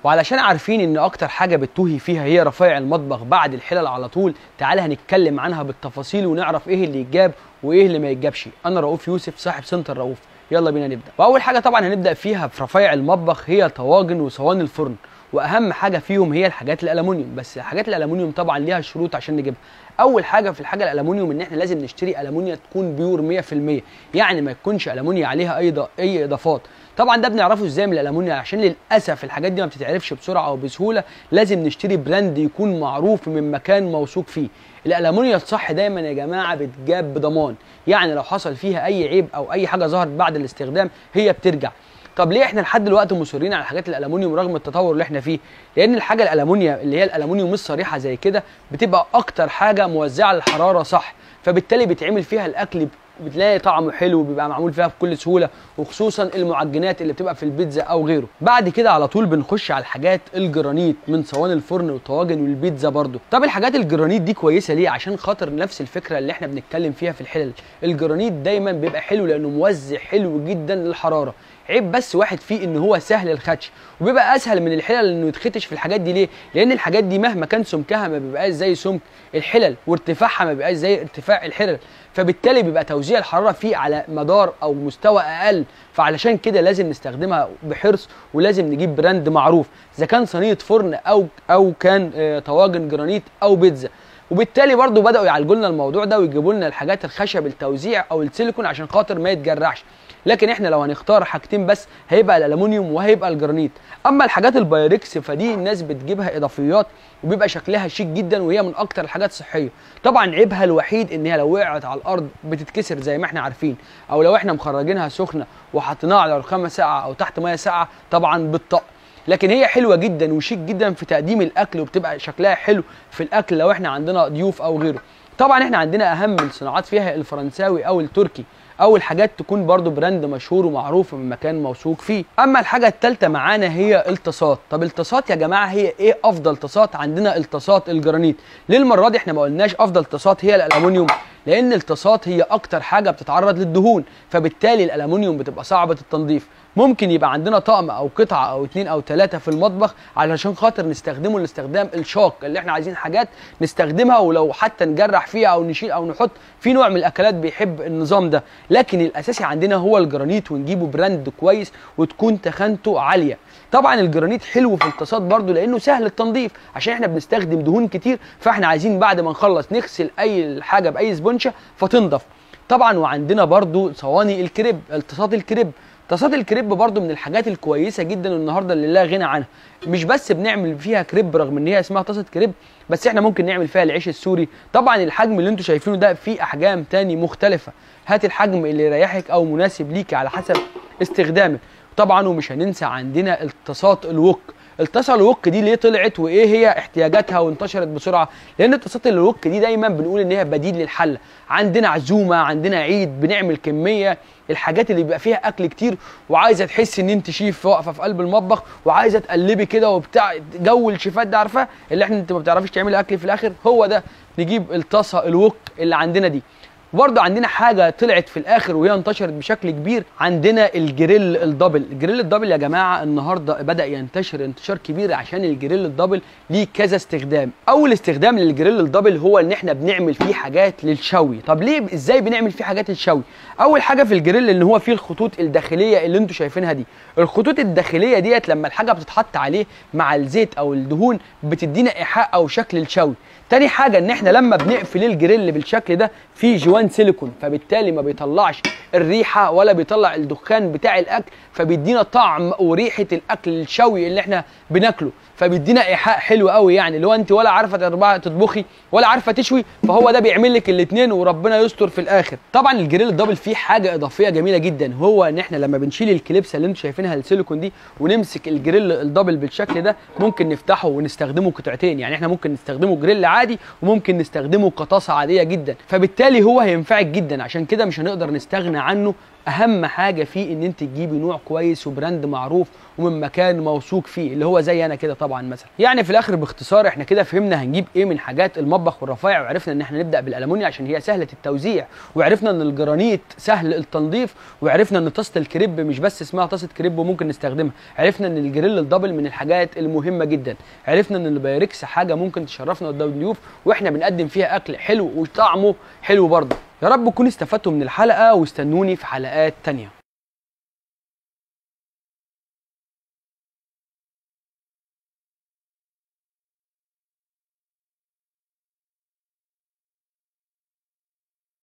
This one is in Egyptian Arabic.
وعلشان عارفين ان اكتر حاجه بتوهي فيها هي رفايع المطبخ بعد الحلل على طول تعالى هنتكلم عنها بالتفاصيل ونعرف ايه اللي يتجاب وايه اللي ما يتجابش انا رؤوف يوسف صاحب سنتر رؤوف يلا بينا نبدا واول حاجه طبعا هنبدا فيها في رفايع المطبخ هي طواجن وصواني الفرن واهم حاجه فيهم هي الحاجات الالومنيوم بس حاجات الالومنيوم طبعا ليها شروط عشان نجيبها اول حاجه في الحاجه الالومنيوم ان احنا لازم نشتري الومنيا تكون بيور 100% يعني ما يكونش الومنيا عليها اي ض- اي اضافات طبعا ده بنعرفه ازاي من الالومنيا عشان للاسف الحاجات دي ما بتتعرفش بسرعه او بسهوله لازم نشتري براند يكون معروف من مكان موثوق فيه الالومنيا الصح دايما يا جماعه بتجاب بضمان يعني لو حصل فيها اي عيب او اي حاجه ظهرت بعد الاستخدام هي بترجع طب ليه احنا لحد دلوقتي مصرين على حاجات الالومنيوم رغم التطور اللي احنا فيه لان الحاجه الالومنيا اللي هي الالومنيوم الصريحه زي كده بتبقى اكتر حاجه موزعه الحراره صح فبالتالي بيتعمل فيها الاكل بتلاقي طعمه حلو وبيبقى معمول فيها بكل سهوله وخصوصا المعجنات اللي بتبقى في البيتزا او غيره بعد كده على طول بنخش على الحاجات الجرانيت من صواني الفرن والطواجن والبيتزا برضو طب الحاجات الجرانيت دي كويسه ليه عشان خاطر نفس الفكره اللي احنا بنتكلم فيها في الحلل الجرانيت دايما بيبقى حلو لانه موزع حلو جدا للحراره عيب بس واحد فيه ان هو سهل الخدش وبيبقى اسهل من الحلل انه يتختش في الحاجات دي ليه لان الحاجات دي مهما كان سمكها ما بيبقاش زي سمك الحلل وارتفاعها ما بيبقاش زي ارتفاع الحلل فبالتالي بيبقى توزيع الحراره فيه على مدار او مستوى اقل فعلشان كده لازم نستخدمها بحرص ولازم نجيب براند معروف اذا كان صينيه فرن او او كان آه، طواجن جرانيت او بيتزا وبالتالي برضو بداوا يعالجوا لنا الموضوع ده ويجيبوا لنا الحاجات الخشب التوزيع او السيليكون عشان خاطر ما يتجرحش لكن احنا لو هنختار حاجتين بس هيبقى الالومنيوم وهيبقى الجرانيت اما الحاجات البايركس فدي الناس بتجيبها اضافيات وبيبقى شكلها شيك جدا وهي من اكتر الحاجات الصحيه طبعا عيبها الوحيد ان هي لو وقعت على الارض بتتكسر زي ما احنا عارفين او لو احنا مخرجينها سخنه وحطيناها على رخامه ساقعه او تحت ميه ساقعه طبعا بتطق لكن هي حلوه جدا وشيك جدا في تقديم الاكل وبتبقى شكلها حلو في الاكل لو احنا عندنا ضيوف او غيره طبعا احنا عندنا اهم الصناعات فيها الفرنساوي او التركي او الحاجات تكون برضو براند مشهور ومعروف من مكان موثوق فيه اما الحاجه الثالثه معانا هي الطاسات طب الطاسات يا جماعه هي ايه افضل طاسات عندنا الطاسات الجرانيت ليه المره دي احنا ما قلناش افضل طاسات هي الالومنيوم لان الطاسات هي اكتر حاجه بتتعرض للدهون فبالتالي الالومنيوم بتبقى صعبه التنظيف ممكن يبقى عندنا طقم او قطعه او اتنين او تلاته في المطبخ علشان خاطر نستخدمه الاستخدام الشاق اللي احنا عايزين حاجات نستخدمها ولو حتى نجرح فيها او نشيل او نحط في نوع من الاكلات بيحب النظام ده لكن الاساسي عندنا هو الجرانيت ونجيبه براند كويس وتكون تخانته عاليه طبعا الجرانيت حلو في الطاسات برضو لانه سهل التنظيف عشان احنا بنستخدم دهون كتير فاحنا عايزين بعد ما نخلص نغسل اي حاجه باي سبونشه فتنضف طبعا وعندنا برضو صواني الكريب الطاسات الكريب طاسات الكريب برضو من الحاجات الكويسه جدا النهارده اللي لا غنى عنها مش بس بنعمل فيها كريب رغم ان هي اسمها طاسه كريب بس احنا ممكن نعمل فيها العيش السوري طبعا الحجم اللي انتوا شايفينه ده فيه احجام تاني مختلفه هات الحجم اللي يريحك او مناسب ليكي على حسب استخدامك طبعا ومش هننسى عندنا الطاسات الوك الطاسه الوك دي ليه طلعت وايه هي احتياجاتها وانتشرت بسرعه لان الطاسات الوك دي دايما بنقول ان هي بديل للحله عندنا عزومه عندنا عيد بنعمل كميه الحاجات اللي بيبقى فيها اكل كتير وعايزه تحس ان انت شيف واقفه في قلب المطبخ وعايزه تقلبي كده وبتاع جو الشيفات ده عارفه اللي احنا انت ما بتعرفيش تعملي اكل في الاخر هو ده نجيب الطاسه الوك اللي عندنا دي وبرضه عندنا حاجه طلعت في الاخر وهي انتشرت بشكل كبير عندنا الجريل الدبل الجريل الدبل يا جماعه النهارده بدا ينتشر انتشار كبير عشان الجريل الدبل ليه كذا استخدام اول استخدام للجريل الدبل هو ان احنا بنعمل فيه حاجات للشوي طب ليه ازاي بنعمل فيه حاجات للشوي اول حاجه في الجريل ان هو فيه الخطوط الداخليه اللي انتوا شايفينها دي الخطوط الداخليه ديت لما الحاجه بتتحط عليه مع الزيت او الدهون بتدينا ايحاء او شكل الشوي تاني حاجه ان احنا لما بنقفل الجريل بالشكل ده في جوان سيليكون فبالتالي ما بيطلعش الريحه ولا بيطلع الدخان بتاع الاكل فبيدينا طعم وريحه الاكل الشوي اللي احنا بناكله فبيدينا ايحاء حلو قوي يعني لو انت ولا عارفه تربع- تطبخي ولا عارفه تشوي فهو ده بيعمل لك الاثنين وربنا يستر في الاخر طبعا الجريل الدبل فيه حاجه اضافيه جميله جدا هو ان احنا لما بنشيل الكليبسه اللي انتم شايفينها السيليكون دي ونمسك الجريل الدبل بالشكل ده ممكن نفتحه ونستخدمه قطعتين يعني احنا ممكن نستخدمه جريل عادي وممكن نستخدمه كطاسه عاديه جدا فبالتالي هو هينفعك جدا عشان كده مش هنقدر نستغنى عنه اهم حاجه فيه ان انت تجيبي نوع كويس وبراند معروف ومن مكان موثوق فيه اللي هو زي انا كده طبعا مثلا يعني في الاخر باختصار احنا كده فهمنا هنجيب ايه من حاجات المطبخ والرفايع وعرفنا ان احنا نبدا بالالومنيا عشان هي سهله التوزيع وعرفنا ان الجرانيت سهل التنظيف وعرفنا ان طاسه الكريب مش بس اسمها طاسه كريب وممكن نستخدمها عرفنا ان الجريل الدبل من الحاجات المهمه جدا عرفنا ان البايركس حاجه ممكن تشرفنا قدام الضيوف واحنا بنقدم فيها اكل حلو وطعمه حلو برضه يا رب تكونوا استفدتوا من الحلقه واستنوني في حلقات تانيه